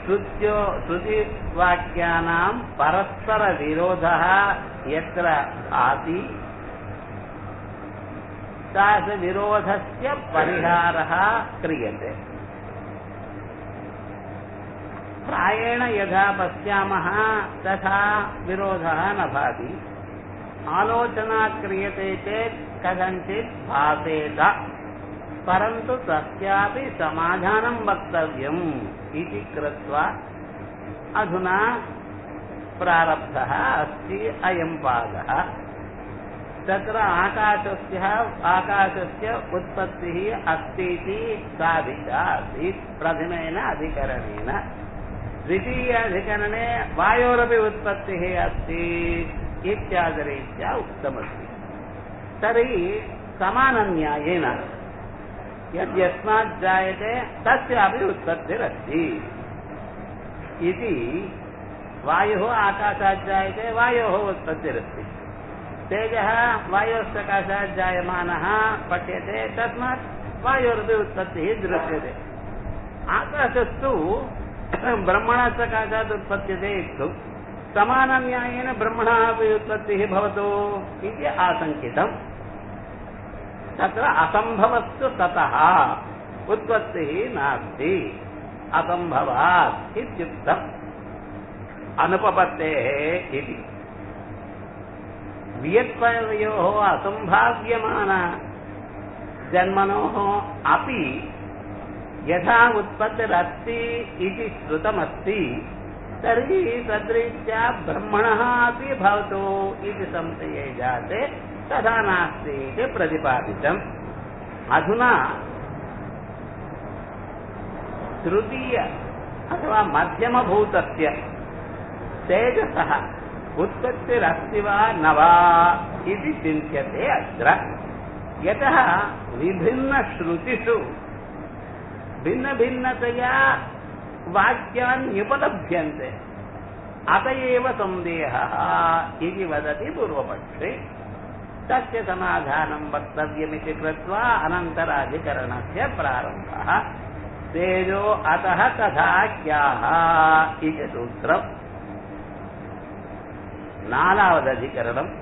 श्रुत्यो श्रुतिवाक्यानां परस्परविरोधः यत्र भाति तादृशविरोधस्य परिहारः क्रियते प्रायेण यथा पश्यामः तथा विरोधः न भाति आलोचना क्रियते चेत् कथञ्चित् भासेत परन्तु तस्यापि समाधानं वक्तव्यम् इति कृत्वा अधुना प्रारब्धः अस्ति अयं पादः तत्र आकाशस्य आकाशस्य उत्पत्तिः अस्ति इति साधिता आसीत् प्रथमेन अधिकरणेन द्वितीय अधिकरणे वायोरपि उत्पत्तिः अस्ति इत्यादिरीत्या उक्तमस्ति तर्हि समानन्यायेन यद्यस्मात् जायते तस्यापि उत्पत्तिरस्ति इति वायुः आकाशात् जायते वायोः उत्पत्तिरस्ति तेजः वायोः जायमानः पठ्यते तस्मात् वायोरपि उत्पत्तिः दृश्यते आकाशस्तु ब्रह्मणः सकाशात् उत्पद्यते इत्युक्तौ समानन्यायेन ब्रह्मणः अपि उत्पत्तिः भवतु इति आशङ्कितम् तत्र असम्भवस्तु ततः उत्पत्तिः नास्ति असम्भवात् इत्युक्तम् अनुपपत्तेः इति वियत्पयोः असम्भाव्यमान जन्मनोः अपि यथा उत्पत्तिरस्ति इति श्रुतमस्ति तर्हि तद्रीत्या ब्रह्मणः अपि भवतु इति संशये जाते तथा नास्ति इति प्रतिपादितम् अधुना तृतीय अथवा मध्यमभूतस्य तेजसः उत्पत्तिरस्ति वा न वा इति चिन्त्यते अत्र यतः विभिन्नश्रुतिषु भिन्नभिन्नतया वाक्यान्युपलभ्यन्ते अत एव सन्देहः इति वदति पूर्वपक्षे तस्य समाधानं वक्तव्यमिति कृत्वा अनन्तराधिकरणस्य प्रारम्भः तेजो अतः तथा क्याः इति सूत्रम् நாலாவது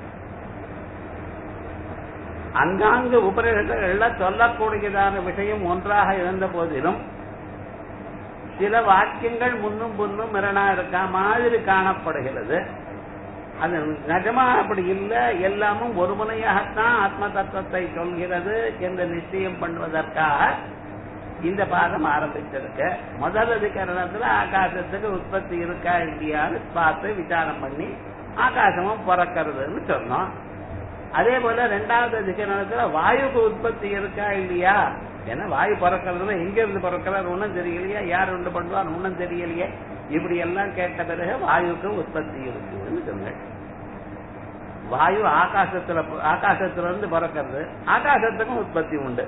அங்காங்கு உபநிஷத்துகள்ல சொல்லக்கூடியதான விஷயம் ஒன்றாக இருந்த போதிலும் சில வாக்கியங்கள் முன்னும் முன்னும் மிரணா இருக்கா மாதிரி காணப்படுகிறது அது நிஜமா அப்படி இல்லை எல்லாமும் ஒரு முனையாகத்தான் ஆத்ம தத்துவத்தை சொல்கிறது என்று நிச்சயம் பண்ணுவதற்காக இந்த பாதம் ஆரம்பிச்சிருக்க முதல் அதிகரணத்துல ஆகாசத்துக்கு உற்பத்தி இருக்கா இல்லையான்னு பார்த்து விசாரம் பண்ணி ஆகாசமும் பிறக்கிறதுன்னு சொன்னோம் அதே போல ரெண்டாவது அதிகரணத்துல வாயுக்கு உற்பத்தி இருக்கா இல்லையா ஏன்னா வாயு பிறக்கிறதுல எங்க இருந்து பிறக்கிறார் ஒன்னும் தெரியலையா யார் உண்டு பண்ணுவார் ஒன்னும் தெரியலையே இப்படி எல்லாம் கேட்ட பிறகு வாயுக்கு உற்பத்தி இருக்குன்னு சொன்னேன் வாயு ஆகாசத்துல ஆகாசத்துல இருந்து பிறக்கிறது ஆகாசத்துக்கும் உற்பத்தி உண்டு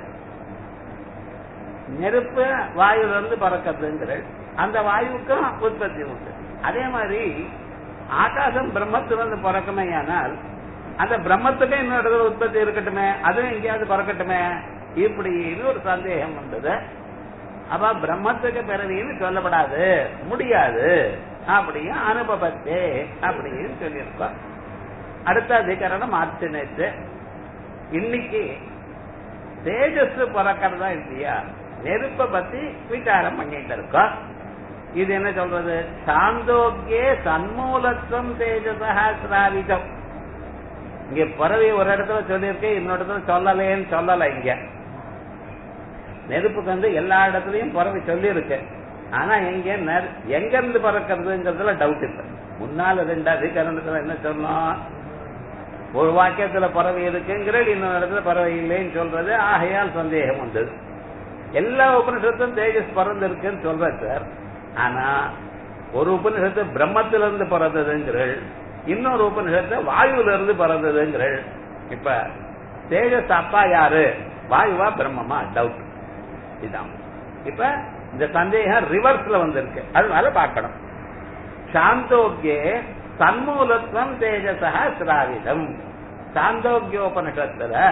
நெருப்பு வாயுல இருந்து பறக்கிறதுங்கிற அந்த வாயுக்கும் உற்பத்தி உண்டு அதே மாதிரி ஆகாசம் பிரம்மத்திலிருந்து பிறக்குமே ஆனால் அந்த பிரம்மத்துக்கு இன்னொரு இடத்துல உற்பத்தி இருக்கட்டுமே அதுவும் எங்கேயாவது பிறக்கட்டுமே இப்படின்னு ஒரு சந்தேகம் வந்தது அப்ப பிரம்மத்துக்கு பிறவின்னு சொல்லப்படாது முடியாது அப்படியும் அனுபவத்தே அப்படின்னு சொல்லியிருக்கோம் அடுத்த அதிகரணம் மாற்று நேற்று இன்னைக்கு தேஜஸ் பிறக்கிறதா இல்லையா நெருப்ப பத்தி விசாரம் பண்ணிட்டு இருக்கோம் இது என்ன சொல்றது சாந்தோக்கியே சன்மூலத்துவம் தேஜசா சிராவிதம் இங்க பிறவி ஒரு இடத்துல சொல்லியிருக்கேன் இன்னொரு இடத்துல சொல்லலேன்னு சொல்லல இங்க நெருப்புக்கு வந்து எல்லா இடத்துலயும் பிறவி சொல்லியிருக்கு ஆனா எங்க எங்க இருந்து பறக்கிறதுங்கிறதுல டவுட் இல்லை முன்னால ரெண்டு அதிகரணத்துல என்ன சொன்னோம் ஒரு வாக்கியத்துல பறவை இருக்குங்கிற இன்னொரு இடத்துல பறவை இல்லைன்னு சொல்றது ஆகையால் சந்தேகம் வந்தது எல்லா உபனிஷத்தும் தேஜஸ் பறந்து இருக்குன்னு சொல்ற சார் ஆனா ஒரு உபனிஷத்து பிரம்மத்தில இருந்து பறந்ததுங்கிறள் இன்னொரு உபனிஷத்து வாயுல இருந்து பறந்ததுங்கிறள் இப்ப தேஜஸ் அப்பா யாரு வாயுவா பிரம்மமா டவுட் இதான் இப்ப இந்த சந்தேகம் ரிவர்ஸ்ல வந்திருக்கு அதனால பார்க்கணும் சாந்தோக்கியே சன்மூலத்துவம் தேஜசா சிராவிதம் சாந்தோக்கியோபனிஷத்துல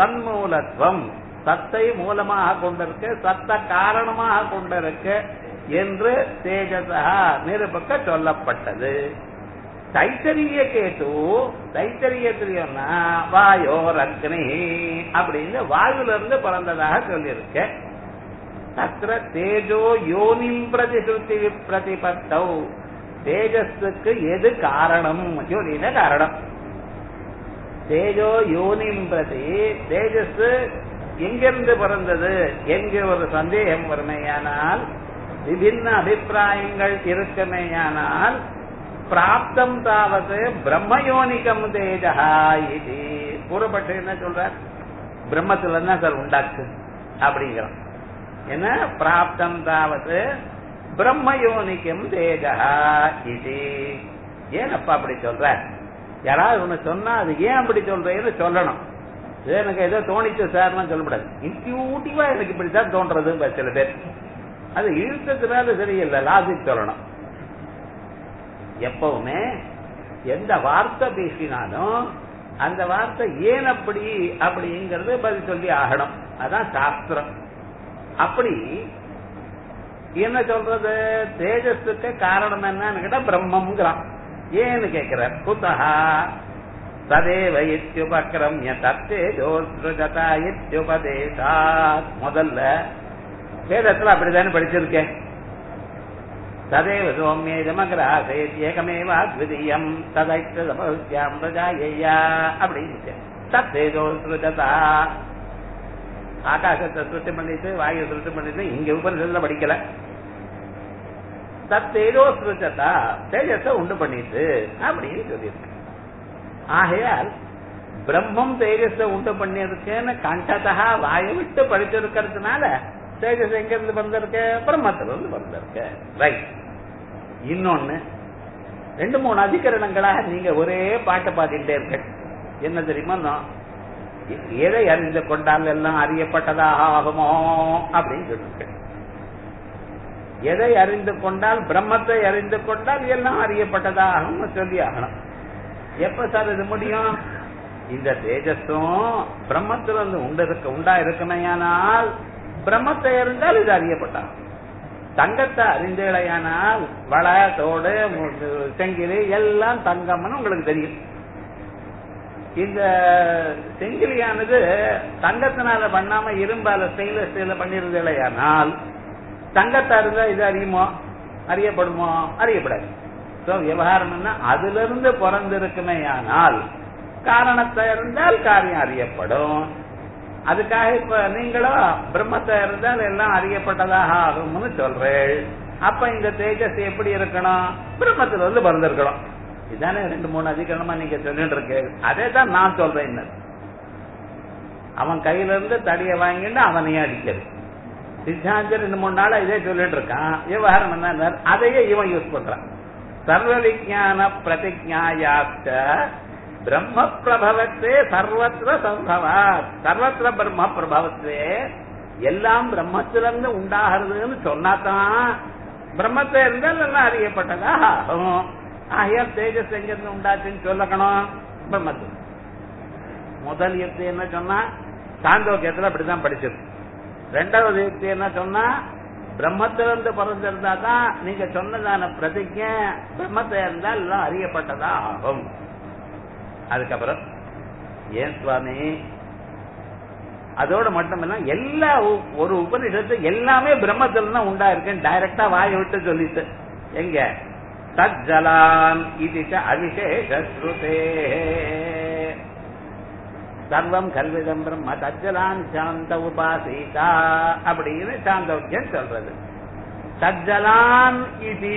சன்மூலத்துவம் சத்தை மூலமாக கொண்டிருக்கு சத்த காரணமாக கொண்டிருக்கு என்று தேஜசா நிருபக்க சொல்லப்பட்டது தைத்தரிய கேட்டு தைத்தரியத்திரியம்னா வாயோர் அக்னி அப்படின்னு வாயுல இருந்து பிறந்ததாக சொல்லியிருக்க தத்திர தேஜோ யோனிம் பிரதிசுத்தி பிரதிபத்தௌ தேஜஸுக்கு எது காரணம் யோனின காரணம் தேஜோ யோனிம் பிரதி தேஜஸ் எங்கிருந்து பிறந்தது எங்கே ஒரு சந்தேகம் வருமேயானால் விபின்ன அபிப்பிராயங்கள் இருக்குமேயானால் பிராப்தம் தாவது பிரம்மயோனிகம் தேஜா இது கூறப்பட்டு என்ன சொல்றார் பிரம்மத்துல தான் சார் உண்டாக்கு அப்படிங்கிறான் என்ன பிராப்தம் தாவது பிரம்மயோனிக்கம் தேஜா இது ஏன் அப்பா அப்படி சொல்ற யாராவது ஒண்ணு சொன்னா அது ஏன் அப்படி சொல்றேன்னு சொல்லணும் இது எனக்கு ஏதோ தோணிச்சு சார்லாம் சொல்லக்கூடாது இன்ட்யூட்டிவா எனக்கு இப்படித்தான் தோன்றது சில பேர் அது இழுத்ததுனால சரியில்லை லாஜிக் சொல்லணும் எப்பவுமே எந்த வார்த்தை பேசினாலும் அந்த வார்த்தை ஏன் அப்படி அப்படிங்கறது பதில் சொல்லி ஆகணும் அதான் சாஸ்திரம் அப்படி என்ன சொல்றது தேஜஸுக்கு காரணம் என்னன்னு கேட்டா பிரம்மங்கிறான் ஏன்னு கேட்கிறார் குத்தகா ததேவ இத்யுபக்ரம்ய தத்தேஜோஸ்ருஜதா இத்யுபதேசாத் முதல்ல வேதத்துல அப்படித்தானே படிச்சிருக்கேன் ததேவ சோமியே ஜமகிராசேத் ஏகமேவாத்விதீயம் ததைத்யாம் பிரஜாயா அப்படின்னு தத்தேஜோஸ்ருஜதா ஆகாசத்தை சுருட்டி பண்ணிட்டு வாயு சுருட்டி பண்ணிட்டு இங்க உபனிஷத்துல படிக்கல தத்தேஜோ சுருச்சதா தேஜஸ உண்டு பண்ணிட்டு அப்படின்னு சொல்லியிருக்கு ஆகையால் பிரம்மம் தேஜஸ உண்டு பண்ணியிருக்கேன்னு கண்டதா வாயை விட்டு படிச்சிருக்கிறதுனால தேஜஸ் எங்க இருந்து வந்திருக்கு பிரம்மத்துல இருந்து வந்திருக்கு ரைட் இன்னொன்னு ரெண்டு மூணு அதிகரணங்களாக நீங்க ஒரே பாட்டை பாடிட்டே இருக்க என்ன தெரியுமா எதை அறிந்து கொண்டால் எல்லாம் அறியப்பட்டதாக ஆகுமோ அப்படின்னு சொல்லிருக்க எதை அறிந்து கொண்டால் பிரம்மத்தை அறிந்து கொண்டால் எல்லாம் அறியப்பட்டதாகும் சொல்லி ஆகணும் எப்ப சார் இது முடியும் இந்த தேஜஸும் பிரம்மத்துல இருந்து உண்டு இருக்க உண்டா இருக்குமையானால் பிரம்மத்தை அறிந்தால் இது அறியப்பட்டாகும் தங்கத்தை அறிந்தேளையானால் வள தோடு செங்கிலி எல்லாம் தங்கம்னு உங்களுக்கு தெரியும் இந்த செங்கிலியானது தங்கத்தினால பண்ணாம இரும்பால ஸ்டெயின்லெஸ் ஸ்டீல பண்ணிருந்தேளையானால் தங்கத்தை அறிந்தா இது அறியுமோ அறியப்படுமோ அறியப்படாது சோ விவகாரம்னா அதுல இருந்து பிறந்திருக்குமே ஆனால் காரணத்தை இருந்தால் காரியம் அறியப்படும் அதுக்காக இப்ப நீங்களும் பிரம்மத்தை இருந்தால் எல்லாம் அறியப்பட்டதாக ஆகும்னு சொல்றேன் அப்ப இந்த தேஜஸ் எப்படி இருக்கணும் பிரம்மத்துல வந்து பிறந்திருக்கணும் இதானே ரெண்டு மூணு அதிகரணமா நீங்க சொல்லிட்டு இருக்கு அதே தான் நான் சொல்றேன் அவன் கையில இருந்து தடிய வாங்கிட்டு அவனையே அடிக்கிறது சித்தாந்தர் ரெண்டு மூணு நாளா இதே சொல்லிட்டு இருக்கான் விவகாரம் என்ன அதையே இவன் யூஸ் பண்றான் சர்வ விஜான பிரதிஜாயாச்ச பிரம்ம பிரபவத்தே சர்வத்திர சம்பவா சர்வத்திர பிரம்ம பிரபவத்தே எல்லாம் பிரம்மத்திலிருந்து உண்டாகிறதுன்னு சொன்னாதான் பிரம்மத்தை இருந்தால் எல்லாம் அறியப்பட்டதா ஆகும் ஆகையால் தேஜஸ் எங்கிருந்து உண்டாச்சுன்னு சொல்லக்கணும் பிரம்மத்து முதல் யுக்தி என்ன சொன்னா சாந்தோக்கியத்துல அப்படிதான் படிச்சது ரெண்டாவது யுக்தி என்ன சொன்னா பிரம்மத்திலிருந்து பிறந்திருந்தா தான் நீங்க சொன்னதான பிரதிஜை பிரம்மத்தை இருந்தால் எல்லாம் அறியப்பட்டதா ஆகும் அதுக்கப்புறம் ஏன் சுவாமி அதோட மட்டுமில்ல எல்லா ஒரு உபநிஷத்து எல்லாமே பிரம்மத்துல தான் உண்டா இருக்குன்னு டைரக்டா வாயை விட்டு சொல்லிட்டு எங்க தஜ்ஜலான் இது அவிசேஷே சர்வம் கல்விதம் பிரம்ம தஜ்ஜலான் சாந்த உபாசீதா அப்படின்னு சாந்தோக்கியம் சொல்றது தஜ்ஜலான் இது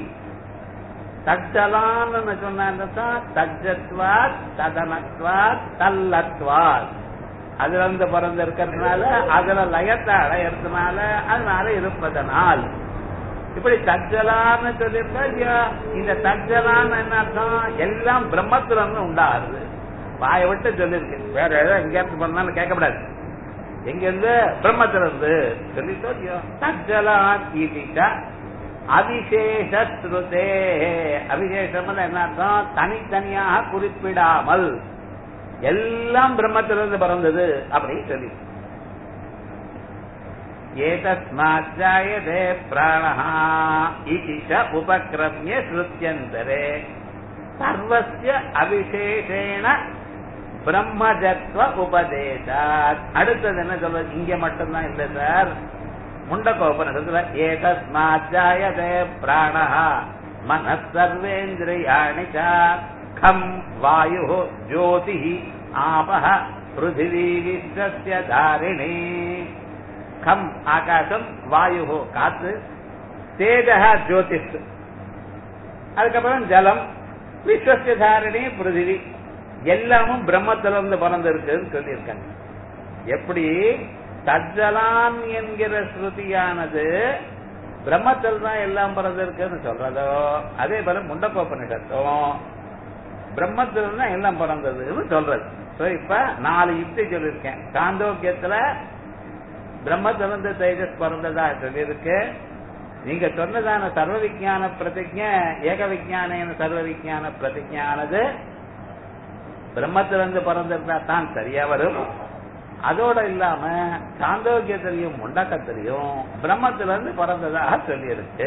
தஜ்ஜலான்னு சொன்னா தஜ்ஜத்வாத் ததனத்வாத் தல்லத்வாத் அதுல இருந்து பிறந்து இருக்கிறதுனால அதுல லயத்தை அடையறதுனால அதனால இருப்பதனால் இப்படி தஜ்ஜலான்னு சொல்லியிருக்கா இல்லையா இந்த தஜ்ஜலான்னு என்ன அர்த்தம் எல்லாம் பிரம்மத்துல இருந்து உண்டாகுது வாயை விட்டு சொல்லியிருக்கு வேற ஏதோ எங்கேயாவது பண்ணாலும் கேட்கக்கூடாது எங்க இருந்து பிரம்மத்துல இருந்து சொல்லிட்டோ இல்லையோ தஜ்ஜலான் ஈட்டிட்டா அவிசேஷ ஸ்ருதே அவிசேஷம் என்ன அர்த்தம் தனித்தனியாக குறிப்பிடாமல் எல்லாம் பிரம்மத்திலிருந்து பிறந்தது அப்படின்னு சொல்லி एतस्माज्जायते प्राणः इति च उपक्रम्य श्रुत्यन्तरे सर्वस्य अविशेषेण பிரம்மஜத்வ உபதேசாத் அடுத்தது என்ன சொல்றது இங்க மட்டும்தான் இல்ல சார் முண்டகோபனிஷத்துல ஏதஸ்மாஜாயதே பிராணஹ மனசர்வேந்திரியாணி கம் வாயு ஜோதி ஆபஹ பிருத்திவி விஸ்வஸ்ய தாரிணி கம் ஆகாசம் வாயு காத்து தேஜக ஜோதிஷ் அதுக்கப்புறம் ஜலம் விஸ்வஸ்ய தாரிணி பிருத்திவி எல்லாமும் பிரம்மத்திலிருந்து பிறந்திருக்குன்னு சொல்லியிருக்காங்க எப்படி தஜ்ஜலான் என்கிற ஸ்ருதியானது பிரம்மத்தில் தான் எல்லாம் பிறந்திருக்குன்னு சொல்றதோ அதே போல முண்டக்கோப்பனிடத்தும் பிரம்மத்தில் தான் எல்லாம் பிறந்ததுன்னு சொல்றது சோ இப்ப நாலு யுக்தி சொல்லியிருக்கேன் சாந்தோக்கியத்துல பிரம்மத்திலிருந்து தேஜஸ் பிறந்ததா சொல்லியிருக்கு நீங்க சொன்னதான சர்வ விஜான பிரதிஜை ஏக விஜான சர்வ விஜான பிரதிஜானது பிரம்மத்திலிருந்து பிறந்திருந்தா தான் சரியா வரும் அதோட இல்லாம சாந்தோக்கியத்திலையும் முண்டக்கத்திலையும் பிரம்மத்திலிருந்து பிறந்ததாக சொல்லியிருக்கு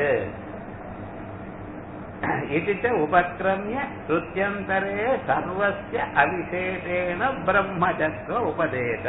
இதிச்ச உபக்கிரமிய ஸ்ருத்தியந்தரே சர்வசிய அவிசேஷேன பிரம்மஜத்வ உபதேச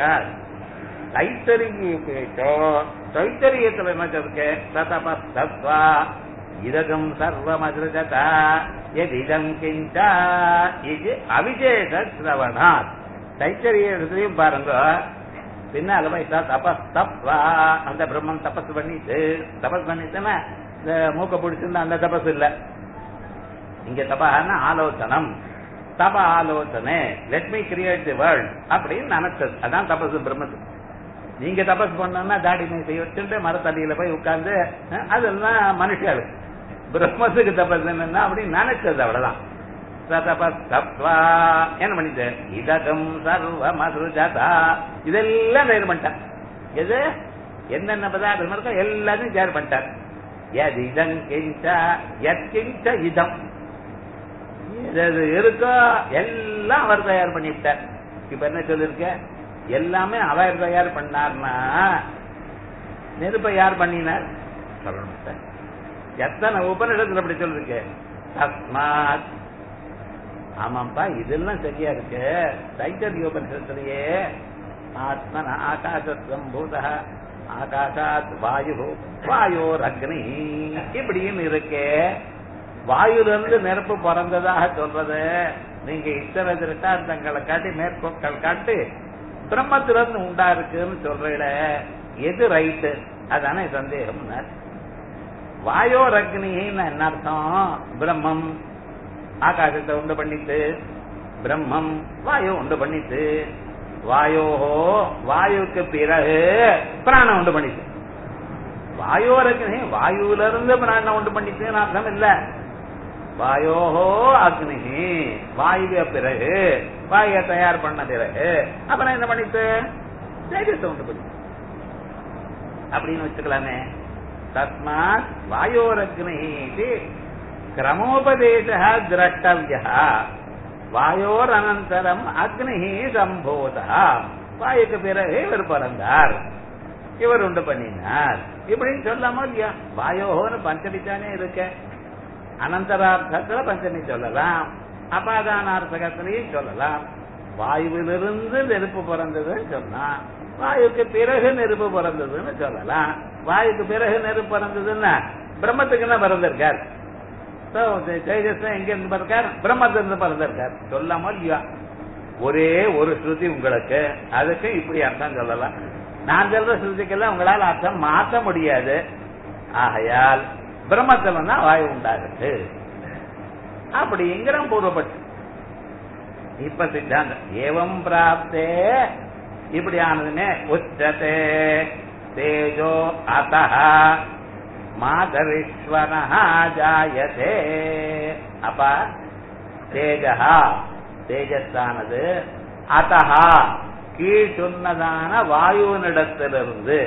தைத்தரியேச்சோ தைத்தரியத்துல என்ன சொல்லிருக்கு சதபஸ்தத்வா இதகம் சர்வமதிருஜதா எதிதம் கிஞ்சா இது அவிசேஷ சிரவணாத் தைத்தரியத்திலையும் பாருங்க பின்னால போய் தபஸ் தப்வா அந்த பிரம்மன் தபஸ் பண்ணிட்டு தபஸ் பண்ணிட்டுன்னா இந்த மூக்க பிடிச்சிருந்தா அந்த தபஸ் இல்ல இங்க தபான்னா ஆலோசனம் தப ஆலோசனை let me create the world அப்படின்னு நினைச்சது அதான் தபஸ் பிரம்மத்துக்கு நீங்க தபஸ் பண்ணோம்னா தாடி மீசை வச்சுட்டு மரத்தடியில போய் உட்கார்ந்து அதெல்லாம் மனுஷாள் பிரம்மத்துக்கு தபஸ் என்னன்னா அப்படின்னு நினைச்சது அவ்வளவுதான் சதபஸ்தப்வா என்ன பண்ணிட்டு இதகம் சர்வ மதுஜதா இதெல்லாம் தயார் பண்ணிட்டார் எது என்னென்ன பதார்த்தம் இருக்கோ எல்லாத்தையும் தயார் பண்ணிட்டார் எது இதம் கிஞ்ச எத் கிஞ்ச இதம் எது இருக்கோ எல்லாம் அவர் தயார் பண்ணிவிட்டார் இப்ப என்ன சொல்லிருக்க எல்லாமே அவர் தயார் பண்ணார்னா நெருப்பை யார் பண்ணினார் சொல்லணும் சார் எத்தனை உபநிடத்துல அப்படி சொல்லிருக்கு தஸ்மாத் ஆமாப்பா இதெல்லாம் சரியா இருக்கு தைத்தரிய உபனிஷத்துலயே ஆத்மன ஆகாசம் பூத ஆகாசாத் வாயு வாயோர் அக்னி இப்படின்னு இருக்கே வாயுல இருந்து நெருப்பு பிறந்ததாக சொல்றது நீங்க இத்தனை திருட்டாந்தங்களை காட்டி மேற்கோட்கள் காட்டி பிரம்மத்திலிருந்து உண்டா இருக்குன்னு சொல்றீல எது ரைட்டு அதானே சந்தேகம் வாயோர் அக்னின்னு என்ன அர்த்தம் பிரம்மம் ஆகாசத்தை உண்டு பண்ணிட்டு பிரம்மம் வாயு உண்டு பண்ணிட்டு வாயோஹோ வாயுக்கு பிறகு பிராணம் உண்டு பண்ணிட்டு வாயோரக்னி வாயுல இருந்து பிராணம் உண்டு பண்ணிட்டுன்னு அர்த்தம் இல்ல வாயோஹோ அக்னி வாயுவிய பிறகு வாயுவை தயார் பண்ண பிறகு அப்புறம் என்ன பண்ணிட்டு தேஜத்தை உண்டு பண்ணி அப்படின்னு வச்சுக்கலாமே தஸ்மாத் வாயோரக்னி கிரமோபதேச திரஷ்டவிய வாயோர் அனந்தரம் அக்னி சம்போத வாயுக்கு பிறகு இவர் பிறந்தார் இவர் உண்டு பண்ணினார் இப்படின்னு சொல்லாமோ இல்லையா வாயோன்னு பஞ்சமி தானே இருக்க அனந்தரார்த்தத்துல பஞ்சமி சொல்லலாம் அபாதானார்த்தகத்திலையும் சொல்லலாம் வாயுவிலிருந்து நெருப்பு பிறந்ததுன்னு சொன்னா வாயுக்கு பிறகு நெருப்பு பிறந்ததுன்னு சொல்லலாம் வாயுக்கு பிறகு நெருப்பு பிறந்ததுன்னா பிரம்மத்துக்கு என்ன பிறந்திருக்கார் தேஜஸ் எங்க இருந்து பிறக்கார் பிரம்மத்திலிருந்து பிறந்திருக்கார் சொல்லாம இல்லையா ஒரே ஒரு ஸ்ருதி உங்களுக்கு அதுக்கு இப்படி அர்த்தம் சொல்லலாம் நான் சொல்ற ஸ்ருதிக்கெல்லாம் உங்களால அர்த்தம் மாற்ற முடியாது ஆகையால் பிரம்மத்துல தான் வாயு உண்டாகுது அப்படிங்கிற பூர்வப்பட்டு இப்ப சித்தாந்தம் ஏவம் பிராப்தே இப்படி ஆனதுமே உச்சதே தேஜோ அத்தஹா மாதரிஸ்வரஹா ஜாயதே அப்ப தேஜஹா தேஜஸானது அத்தஹா கீழ் சொன்னதான வாயுவினிடத்திலிருந்து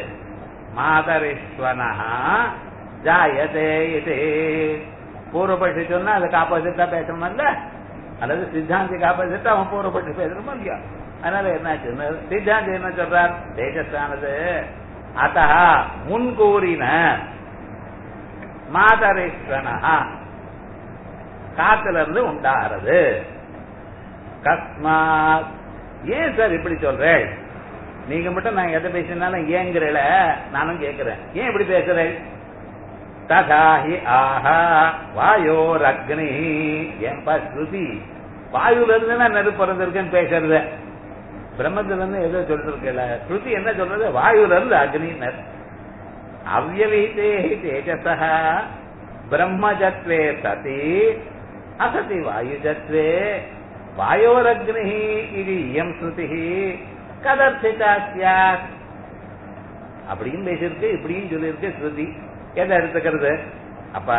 மாதரிஸ்வனஹா ஜாயதே இது பூர்வபட்சி சொன்னா அதுக்கு ஆப்போசிட்டா பேசணும்ல அல்லது சித்தாந்திக்கு ஆப்போசிட்டா அவன் பூர்வபட்சி பேசணுமா இல்லையா அதனால என்னாச்சு சித்தாந்தி என்ன சொல்றார் தேஜஸானது அத்த முன்கூறின மாதரேஸ்வரனா காத்துல இருந்து உண்டாகிறது கஸ்மாத் ஏன் சார் இப்படி சொல்றேன் நீங்க மட்டும் நான் எதை பேசினாலும் ஏங்குறல நானும் கேட்கிறேன் ஏன் இப்படி பேசுறேன் ததாஹி ஆஹா வாயோர் அக்னி ஏன்பா ஸ்ருதி வாயுல இருந்து நான் நெருப்பு பிறந்திருக்கேன்னு பேசுறது பிரம்மத்துல இருந்து ஏதோ சொல்லிட்டு இருக்கல ஸ்ருதி என்ன சொல்றது வாயுல இருந்து அக்னினர் அவ்வவீதே தேஜச பிரம்மஜத்வே சதி அசதி வாயுஜத்வே வாயோரக்னி இது இயம் ஸ்ருதி கதர்த்திதா சியாத் அப்படியும் பேசியிருக்கு இப்படியும் சொல்லியிருக்கு ஸ்ருதி எதை எடுத்துக்கிறது அப்ப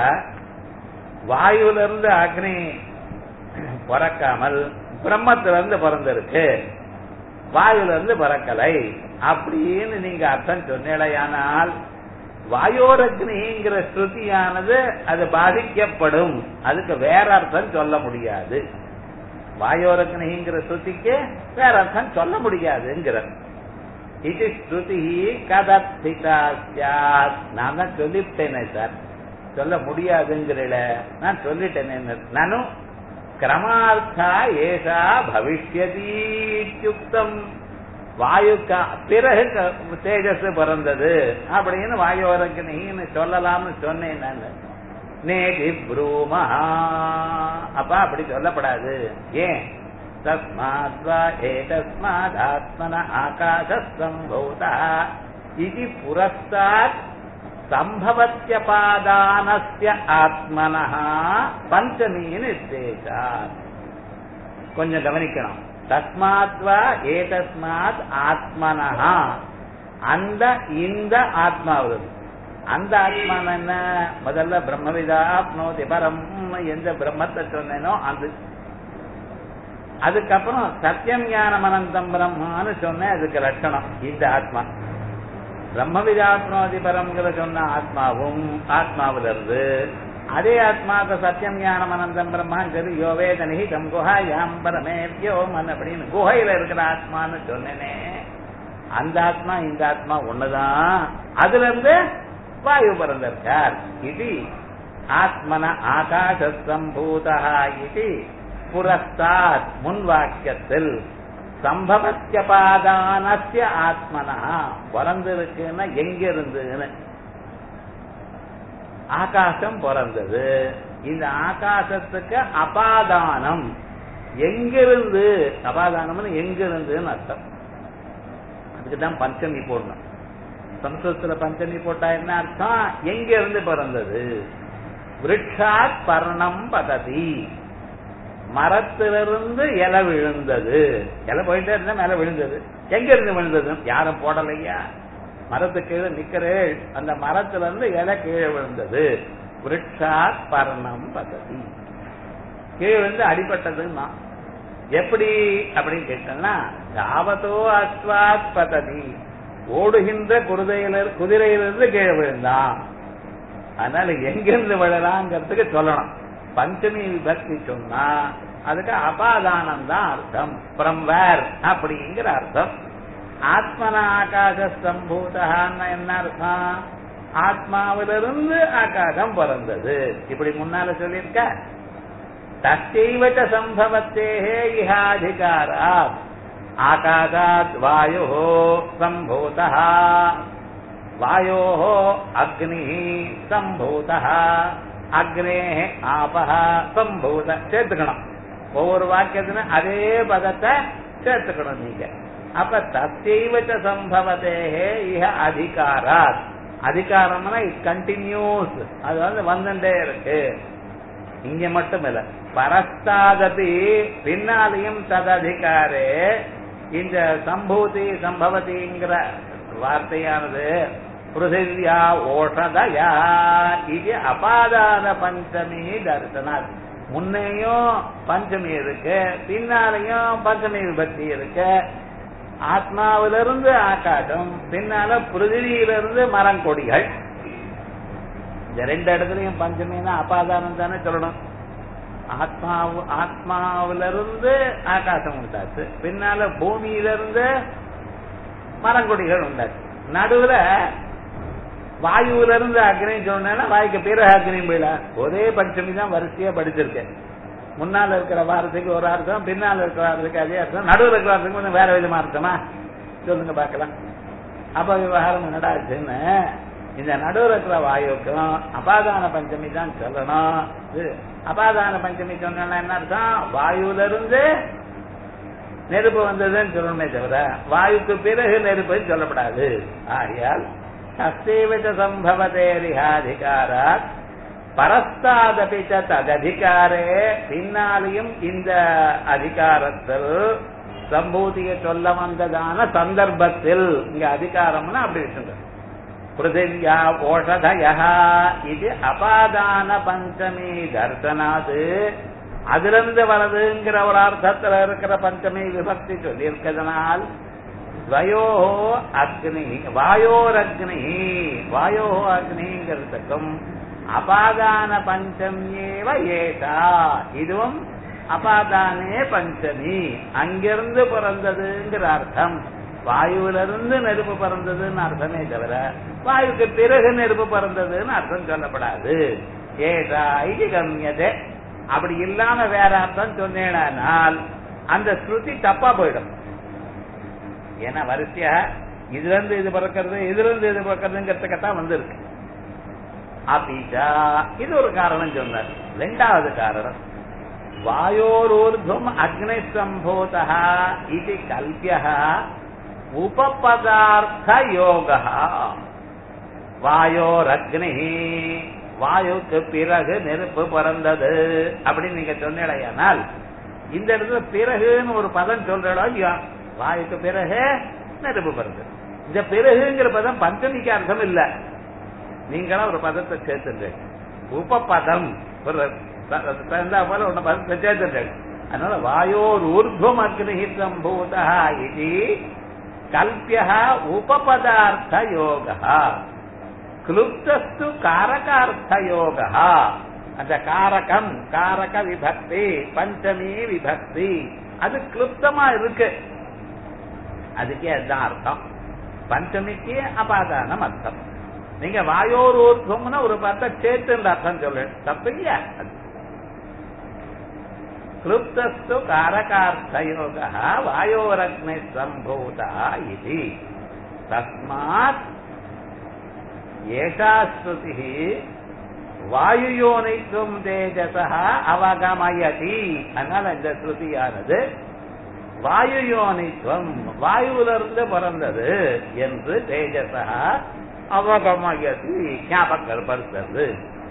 வாயுல இருந்து அக்னி பிறக்காமல் பிரம்மத்துல இருந்து பிறந்திருக்கு வாயுல இருந்து பிறக்கலை அப்படின்னு நீங்க அர்த்தம் சொன்னீழையானால் வாயோரக்னிங்கிற ஸ்ருதியானது அது பாதிக்கப்படும் அதுக்கு வேற அர்த்தம் சொல்ல முடியாது வாயோரக்னிங்கிற ஸ்ருதிக்கு வேற அர்த்தம் சொல்ல முடியாதுங்கிற இது ஸ்ருதி கதத்திதா சியாத் நான் தான் சொல்லிவிட்டேனே சார் சொல்ல முடியாதுங்கிறல நான் சொல்லிட்டேனே நானும் கிரமார்த்தா ஏஷா பவிஷ்யதீத்யுக்தம் வாயுக்கா பிறகு க- தேஜஸ் பிறந்தது அப்படின்னு வாயோரக்னின்னு சொல்லலாம்னு சொன்னேன் நான் நேதி ப்ரூமா அப்ப அப்படி சொல்லப்படாது ஏன் தஸ்மாத் வா ஏதஸ்மாத் ஆத்மன ஆகாச சம்பூதா இது புரஸ்தாத் சம்பவத்தியபாதானஸ்ய ஆத்மனः பஞ்சமீ நிர்தேசாத் கொஞ்சம் கவனிக்கணும் தஸ்மாத் வா ஏதஸ்மாத் ஆத்மனஹா அந்த இந்த ஆத்மாவது அந்த ஆத்மா என்ன முதல்ல பிரம்மவிதாப்னோதி பரம் எந்த பிரம்மத்தை சொன்னேனோ அது அதுக்கப்புறம் சத்தியம் ஞானம் அனந்தம் பிரம்மான்னு சொன்னேன் அதுக்கு லட்சணம் இந்த ஆத்மா பிரம்மவிதாத்மாதி பரம்ங்கிற சொன்ன ஆத்மாவும் ஆத்மாவிலிருந்து அதே ஆத்மாவுக்கு சத்தியம் ஞானம் அனந்தம் பிரம்மான்னு சொல்லி யோவேத நிகிதம் குஹாயாம் பரமேவ்யோமன் அப்படின்னு குகையில இருக்கிற ஆத்மான்னு சொன்னேனே அந்த ஆத்மா இந்த ஆத்மா ஒண்ணுதான் அதுல இருந்து வாயு பிறந்திருக்கார் இது ஆத்மன ஆகாச சம்பூதா இது புரஸ்தாத் முன் வாக்கியத்தில் சம்பவத்தியபாதானஸ்ய ஆத்மனா பிறந்திருக்குன்னா எங்க இருந்துன்னு ஆகாசம் பிறந்தது இந்த ஆகாசத்துக்கு அபாதானம் எங்கிருந்து அபாதானம்னு எங்கிருந்துன்னு அர்த்தம் அதுக்குதான் பஞ்சமி போடணும் சம்ஸ்கிருதத்துல பஞ்சமி போட்டா என்ன அர்த்தம் எங்க இருந்து பிறந்தது விருட்சாத் பர்ணம் பததி மரத்திலிருந்து இலை விழுந்தது இலை போயிட்டே இருந்தா மேல விழுந்தது எங்க இருந்து விழுந்தது யாரும் போடலையா மரத்து கீழே நிக்கிறேள் அந்த மரத்துல இருந்து இலை கீழே விழுந்தது விருட்சாத் பர்ணம் பததி கீழே விழுந்து அடிபட்டதுன்னா எப்படி அப்படின்னு கேட்டோம்னா தாவதோ அஸ்வாத் பததி ஓடுகின்ற குருதையில குதிரையிலிருந்து கீழே விழுந்தான் அதனால எங்கிருந்து விழலாங்கிறதுக்கு சொல்லணும் பஞ்சமி விபக்தி சொன்னா அதுக்கு அபாதானம் தான் அர்த்தம் ஃப்ரம் வேர் அப்படிங்கிற அர்த்தம் ஆத்மன ஆகாச சம்பூதான்னு என்ன அர்த்தம் ஆத்மாவிலிருந்து ஆகாசம் பிறந்தது இப்படி முன்னால சொல்லியிருக்க தச்சைவச்ச சம்பவத்தேஹே இஹாதிகாரா ஆகாசாத் வாயு சம்பூதா வாயோ அக்னி சம்பூத அக்னே ஆபஹ சம்பூத சேர்த்துக்கணும் ஒவ்வொரு வாக்கியத்திலும் அதே பதத்தை சேர்த்துக்கணும் நீங்க அப்ப தத்தைவச்ச சம்பவத்தேஹே இஹ அதிகாராத் அதிகாரம்னா இட் கண்டினியூஸ் அது வந்து வந்துட்டே இருக்கு இங்க மட்டும் இல்ல பரஸ்தாதபி பின்னாலையும் தததிகாரே இந்த சம்பூதி சம்பவதிங்கிற வார்த்தையானது பிருத்திவியா ஓஷதயா இது அபாதான பஞ்சமி தரிசனாத் முன்னையும் பஞ்சமி இருக்கு பின்னாலையும் பஞ்சமி விபக்தி இருக்கு ஆத்மாவிலிருந்து ஆகாசம் பின்னால பிருதிவியிலிருந்து மரங்கொடிகள் இந்த ரெண்டு இடத்துலயும் பஞ்சமின்னா அபாதானம் தானே சொல்லணும் ஆத்மாவு ஆத்மாவிலிருந்து ஆகாசம் உண்டாச்சு பின்னால பூமியிலிருந்து மரங்கொடிகள் உண்டாச்சு நடுவுல வாயுல இருந்து அக்னி சொன்னா வாய்க்கு பிறகு அக்னி போயிட ஒரே பஞ்சமி தான் வரிசையா படிச்சிருக்கேன் முன்னால இருக்கிற வாரத்துக்கு ஒரு அர்த்தம் பின்னால இருக்கிற வாரத்துக்கு அதே அர்த்தம் நடுவில் இருக்கிற வாரத்துக்கு கொஞ்சம் வேற விதமா அர்த்தமா சொல்லுங்க பார்க்கலாம் அப்ப விவகாரம் என்னடா ஆச்சுன்னு இந்த நடுவில் இருக்கிற வாயுக்கும் அபாதான பஞ்சமி தான் சொல்லணும் இது அபாதான பஞ்சமி சொன்னா என்ன அர்த்தம் வாயுல இருந்து நெருப்பு வந்ததுன்னு சொல்லணுமே தவிர வாயுக்கு பிறகு நெருப்பு சொல்லப்படாது ஆகையால் சஸ்தேவித சம்பவதேரிகாதிகாராத் பரஸ்தாதபிச்ச தததிகாரே பின்னாலையும் இந்த அதிகாரத்தில் சம்பூதியை சொல்ல வந்ததான சந்தர்ப்பத்தில் இங்க அதிகாரம்னு அப்படி வச்சுங்க பிருத்திவியா ஓஷதயா இது அபாதான பஞ்சமி தர்சனாது அதிலிருந்து வரதுங்கிற ஒரு அர்த்தத்துல இருக்கிற பஞ்சமி விபக்தி சொல்லி இருக்கிறதுனால் துவயோ அக்னி வாயோரக்னி வாயோ அக்னிங்கிறதுக்கும் அபாதான பஞ்சமியேவ ஏஷா இதுவும் அபாதானே பஞ்சமி அங்கிருந்து பிறந்ததுங்கிற அர்த்தம் வாயுவிலிருந்து நெருப்பு பிறந்ததுன்னு அர்த்தமே தவிர வாயுக்கு பிறகு நெருப்பு பிறந்ததுன்னு அர்த்தம் சொல்லப்படாது ஏஷா இது கம்யதே அப்படி இல்லாம வேற அர்த்தம் சொன்னேனால் அந்த ஸ்ருதி தப்பா போயிடும் ஏன்னா வரிசையா இதுல இருந்து இது பிறக்கிறது இதுல இருந்து இது பிறக்கிறதுங்கிறதுக்கத்தான் வந்திருக்கு அபிஜா இது ஒரு காரணம் சொன்னார் ரெண்டாவது காரணம் வாயோரூர்துவம் அக்னி சம்போதா இது கல்பிய உபபதார்த்த யோக வாயோரக்னி வாயுக்கு பிறகு நெருப்பு பிறந்தது அப்படின்னு நீங்க சொன்னீடையானால் இந்த இடத்துல பிறகுன்னு ஒரு பதம் சொல்றடா இல்லையா வாயுக்கு பிறகு நெருப்பு பிறந்தது இந்த பிறகுங்கிற பதம் பஞ்சமிக்கு அர்த்தம் இல்ல நீங்களா ஒரு பதத்தை சேர்த்துங்க உபபதம் ஒரு தகுந்தா போல ஒரு பதத்தை சேர்த்துங்க அதனால வாயோர் ஊர்துவம் அக்னி சம்பூதா இது கல்பிய உபபதார்த்த யோகா கிளுப்தஸ்து காரகார்த்த யோகா அந்த காரகம் காரக விபக்தி பஞ்சமி விபக்தி அது கிளுப்தமா இருக்கு அதுக்கே அதுதான் அர்த்தம் பஞ்சமிக்கு அபாதானம் அர்த்தம் நீங்க வாயோர் ஊர்துவம்னா ஒரு பத்த சேர்த்து அர்த்தம் சொல்லு தப்பு இல்லையா கிளுப்தஸ்து காரகார்த்த யோகா வாயோரக்னி சம்பூதா இது தஸ்மாத் ஏஷா ஸ்ருதி வாயுயோனிக்கும் தேஜசா அவகமயதி அதனால இந்த ஸ்ருதியானது வாயுயோனித்துவம் வாயுவிலிருந்து பிறந்தது என்று தேஜசா அவகமயதி ஞாபகப்படுத்துறது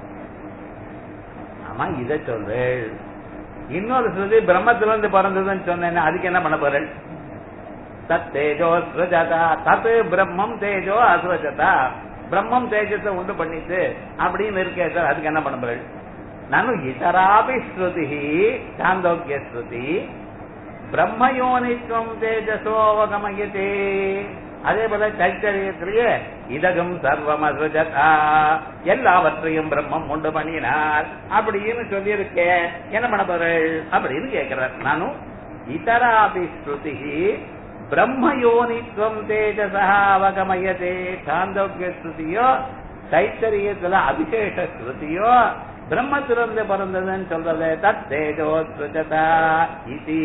ஆமா இதை சொல்றேன் இன்னொரு ஸ்ருதி பிரம்மத்திலிருந்து பிறந்ததுன்னு சொன்னேன் அதுக்கு என்ன பண்ண போறேன் தத் தேஜோ ஸ்ருஜதா தத் பிரம்மம் தேஜோ அஸ்வஜதா பிரம்மம் தேஜத்தை உண்டு பண்ணிட்டு அப்படின்னு இருக்கே சார் அதுக்கு என்ன பண்ண போறேன் நானும் இதராபி ஸ்ருதி சாந்தோக்கிய ஸ்ருதி பிரம்மயோனித்துவம் தேஜசோவகமயதே அதே போல தைத்தரியத்திலேயே இதகம் சர்வம் அசுஜதா எல்லாவற்றையும் பிரம்மம் உண்டு பண்ணினார் அப்படின்னு சொல்லியிருக்கேன் என்ன பண்ண போறேள் அப்படின்னு கேட்கிறார் நானும் இதராபி ஸ்ருதி பிரம்மயோனித்துவம் தேஜசா அவகமயதே சாந்தோக்கிய ஸ்ருதியோ தைத்தரியத்துல அபிஷேஷ ஸ்ருதியோ பிரம்மத்திலிருந்து பிறந்ததுன்னு சொல்றது தத் தேஜோ சுஜதா இது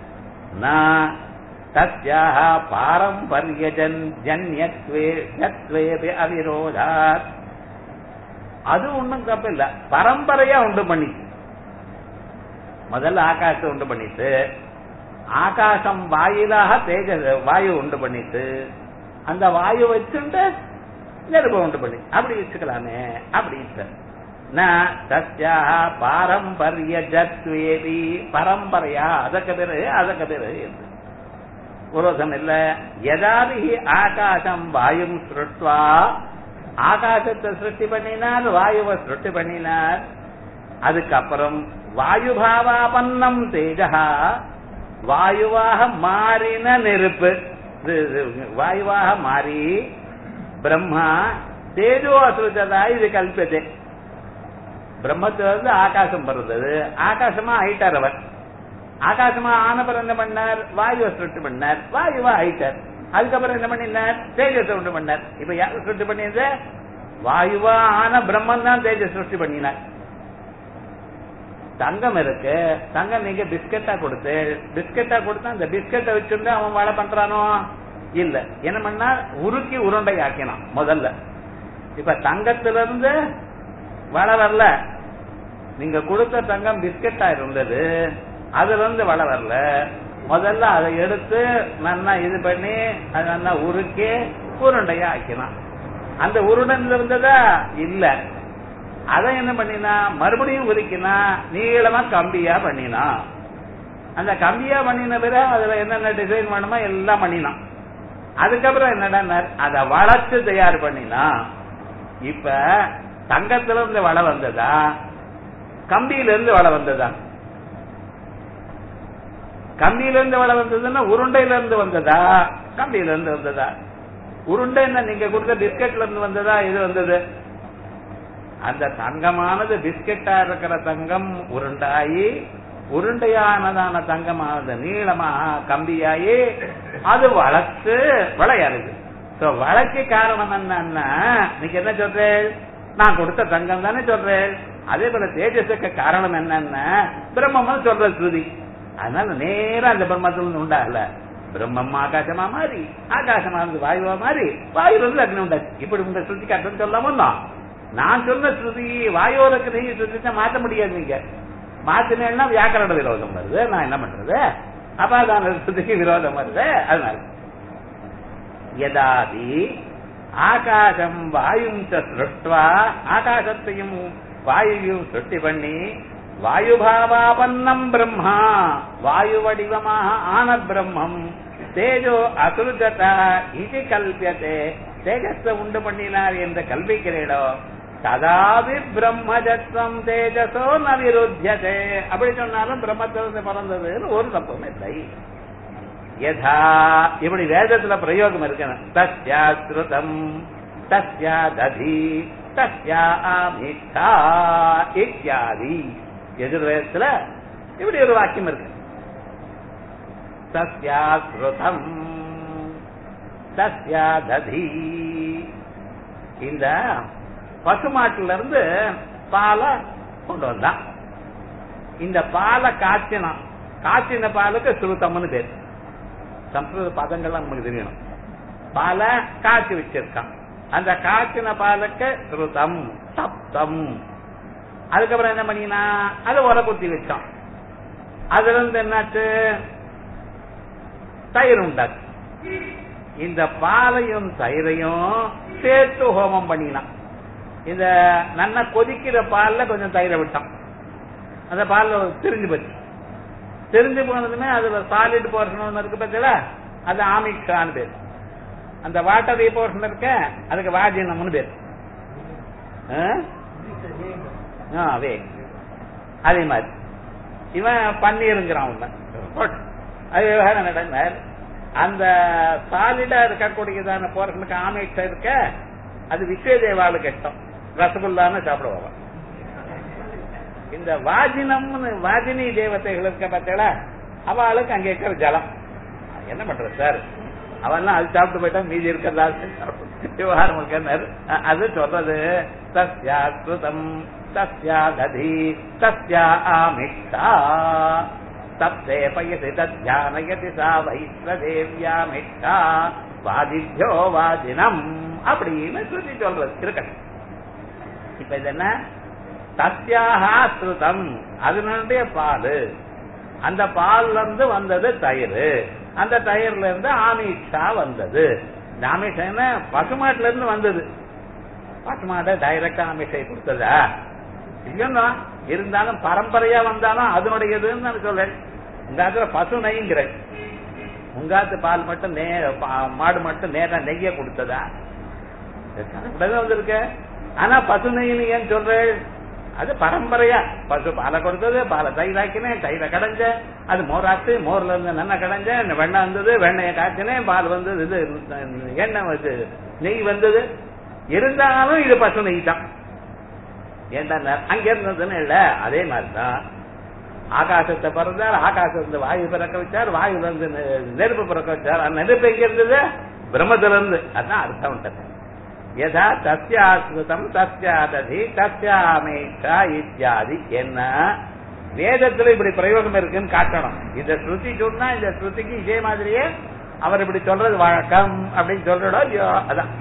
தஸ்யாக பாரம்பரியஜன் ஜன்யத்வே ஜத்வேபி அவிரோதாத் அது ஒண்ணும் தப்பு இல்ல பரம்பரையா உண்டு பண்ணி முதல்ல ஆகாசத்தை உண்டு பண்ணிட்டு ஆகாசம் வாயிலாக தேஜ வாயு உண்டு பண்ணிட்டு அந்த வாயு வச்சுட்டு நெருப்பு உண்டு பண்ணி அப்படி வச்சுக்கலாமே அப்படி தஸ்யாக பாரம்பரிய ஜத்வேபி பரம்பரையா அதற்கு பிறகு அதற்கு பிறகு என்று விரோதம் இல்ல எதாதி ஆகாசம் வாயும் சுருட்வா ஆகாசத்தை சிருஷ்டி பண்ணினார் வாயுவை சிருஷ்டி பண்ணினார் அதுக்கப்புறம் வாயுபாவாபன்னம் தேஜா வாயுவாக மாறின நெருப்பு வாயுவாக மாறி பிரம்மா தேஜோ அசுரதா இது கல்பதே பிரம்மத்திலிருந்து ஆகாசம் பிறந்தது ஆகாசமா ஆயிட்டார் அவர் ஆகாசமா ஆன பிறந்த பண்ணார் வாயுவை சுட்டு பண்ணார் வாயுவா ஆயிட்டார் அதுக்கப்புறம் என்ன பண்ணினார் தேஜஸ் உண்டு பண்ணார் இப்ப யார் சிருஷ்டி பண்ணியது வாயுவா ஆன பிரம்மன் தான் தேஜஸ் சிருஷ்டி பண்ணினார் தங்கம் இருக்கு தங்கம் நீங்க பிஸ்கட்டா கொடுத்து பிஸ்கட்டா கொடுத்தா அந்த பிஸ்கட்டை வச்சுட்டு அவன் வேலை பண்றானோ இல்ல என்ன பண்ணா உருக்கி உருண்டை ஆக்கினான் முதல்ல இப்ப தங்கத்துல இருந்து வள வரல நீங்க கொடுத்த தங்கம் பிஸ்கட்டா இருந்தது அதுல இருந்து வள வரல முதல்ல அதை எடுத்து நல்லா இது பண்ணி அதை நல்லா உருக்கி உருண்டையா ஆக்கினான் அந்த உருண்டைல இருந்ததா இல்ல அதை என்ன பண்ணினா மறுபடியும் உருக்கினா நீளமா கம்பியா பண்ணினா அந்த கம்பியா பண்ணின பிறகு அதுல என்னென்ன டிசைன் வேணுமோ எல்லாம் பண்ணினான் அதுக்கப்புறம் என்னடா அதை வளைச்சு தயார் பண்ணினா இப்ப தங்கத்துல இருந்து வள வந்ததா கம்பியில இருந்து வள வந்ததா கம்பியில இருந்து வள வந்ததுன்னா உருண்டையில இருந்து வந்ததா கம்பியில இருந்து வந்ததா உருண்டை என்ன நீங்க கொடுத்த பிஸ்கட்ல இருந்து வந்ததா இது வந்தது அந்த தங்கமானது பிஸ்கெட்டா இருக்கிற தங்கம் உருண்டாயி உருண்டையானதான தங்கமானது நீளமாக கம்பியாயி அது வளர்த்து விளையாடுது சோ வழக்கு காரணம் என்னன்னா நீங்க என்ன சொல்றேன் நான் கொடுத்த தங்கம் தானே சொல்றேன் அதே போல தேஜஸுக்கு காரணம் என்னன்னா பிரம்மம் சொல்ற ஸ்ருதி அதனால நேரா அந்த பிரம்மத்துல உண்டாகல பிரம்மம் ஆகாசமா மாறி ஆகாசமா இருந்து வாயுவா மாறி வாயு வந்து அக்னி உண்டாச்சு இப்படி உங்க ஸ்ருதி காட்டுன்னு சொல்லாமோ நான் சொன்ன ஸ்ருதி வாயோருக்கு நீங்க ஸ்ருதிச்சா மாத்த முடியாது நீங்க மாத்தினா வியாக்கரண விரோதம் வருது நான் என்ன பண்றது அபாதான ஸ்ருதிக்கு விரோதம் வருது அதனால யதாதி ஆகாசம் வாயும் சிருஷ்டுவா ஆகாசத்தையும் வாயுவையும் சிருஷ்டி பண்ணி வாயுபாவாபன்னம் பிரம்மா வாயு வடிவமாக ஆன பிரம்மம் தேஜோ அசுருஜதா இது கல்பியதே தேஜஸ உண்டு பண்ணினார் என்று கல்பிக்கிறீடோ ததாவி பிரம்மஜத்வம் தேஜசோ ந விருத்தியதே அப்படி சொன்னாலும் பிரம்மத்திலிருந்து பிறந்ததுன்னு ஒரு தப்பும் இல்லை யதா இப்படி வேதத்துல பிரயோகம் இருக்கணும் தஸ்யா ஸ்ருதம் தஸ்யா ததி தஸ்யா ஆமிஷா இத்தியாதி எதிர்வேதத்துல இப்படி ஒரு வாக்கியம் இருக்கு தஸ்யா ஸ்ருதம் தஸ்யா ததி இந்த பசுமாட்டுல இருந்து பாலை கொண்டு வந்தான் இந்த பாலை காய்ச்சினான் காய்ச்சின பாலுக்கு சுருத்தம்னு பேர் சம்ஸ்கிருத பதங்கள்லாம் நமக்கு தெரியணும் பாலை காய்ச்சி வச்சிருக்கான் அந்த காய்ச்சின பாலுக்கு ஸ்ருதம் சப்தம் அதுக்கப்புறம் என்ன பண்ணினா அதை உர குத்தி வச்சான் அதுல இருந்து என்னாச்சு தயிர் உண்டாச்சு இந்த பாலையும் தயிரையும் சேர்த்து ஹோமம் பண்ணினான் இந்த நல்லா கொதிக்கிற பால்ல கொஞ்சம் தயிரை விட்டான் அந்த பால் திரிஞ்சு போச்சு தெரிஞ்சு போனதுமே அதுல சாலிட் போர்ஷன் ஒன்று இருக்கு பார்த்தீங்களா அது ஆமிக்ஷான்னு பேர் அந்த வாட்டர் போர்ஷன் இருக்க அதுக்கு வாஜினம்னு பேர் அதே அதே மாதிரி இவன் பன்னீருங்கிறான் உன்ன அது விவகாரம் நடந்தார் அந்த சாலிடா இருக்கக்கூடியதான போர்ஷனுக்கு ஆமிக்ஷம் இருக்க அது விஸ்வதேவாளுக்கு இஷ்டம் ரசகுல்லான்னு சாப்பிடுவாங்க இந்த வாஜினம்னு வாஜினி தேவதைகள் இருக்க பார்த்தீங்களா அவளுக்கு அங்க இருக்கிற ஜலம் என்ன பண்றது சார் அவெல்லாம் அது சாப்பிட்டு போயிட்டா மீதி இருக்கிறதா விவகாரம் இருக்கிறார் அது சொல்றது தஸ்யா ஸ்ருதம் தஸ்யா ததி தஸ்யா ஆமிஷா தப்தே பயசி தத்யானயதி சா வைஸ்வதேவியாமிஷா வாதித்யோ வாதினம் அப்படின்னு ஸ்ருதி சொல்றது இருக்கட்டும் இப்ப இது என்ன தஸ்யாகா ஸ்ருதம் அதனுடைய பால் அந்த பால்ல இருந்து வந்தது தயிர் அந்த தயிர்ல இருந்து ஆமிஷா வந்தது இந்த ஆமிஷா என்ன பசுமாட்டுல இருந்து வந்தது பசுமாட்டை டைரக்டா ஆமிஷை கொடுத்ததா இல்லைன்னா இருந்தாலும் பரம்பரையா வந்தாலும் அதனுடையதுன்னு நான் சொல்றேன் உங்க ஆத்துல பசு நெய்ங்கிறேன் உங்காத்து பால் மட்டும் நே மாடு மட்டும் நேரா நெய்ய கொடுத்ததா வந்திருக்க ஆனா பசு நெய்னு ஏன் சொல்றேன் அது பரம்பரையா பசு பாலை கொடுத்தது பாலை தயிராக்கினேன் தயிரை கடைஞ்ச அது மோராத்து மோர்ல இருந்து நல்லா கடைஞ்ச வெண்ணெய் வந்தது வெண்ணெயை காய்ச்சினேன் பால் வந்தது இது எண்ணெய் வந்து நெய் வந்தது இருந்தாலும் இது பசு நெய் தான் ஏன்டா அங்க இருந்ததுன்னு இல்ல அதே மாதிரிதான் ஆகாசத்தை பிறந்தார் ஆகாசத்துல வாயு பிறக்க வச்சார் வாயுல இருந்து நெ- நெருப்பு பிறக்க வச்சார் அந்த நெருப்பு எங்க இருந்தது பிரம்மத்துல இருந்து அதான் அர்த்தம் உண்டது யதா தஸ்யாஸ்ருதம் தஸ்யாததி தஸ்யாமேஷா இத்தியாதி என்ன வேதத்துல இப்படி பிரயோகம் இருக்குன்னு காட்டணும் இந்த ஸ்ருதி சொன்னா இந்த ஸ்ருதிக்கு இதே மாதிரியே அவர் இப்படி சொல்றது வழக்கம் அப்படின்னு சொல்றடோ இல்லையோ அதான்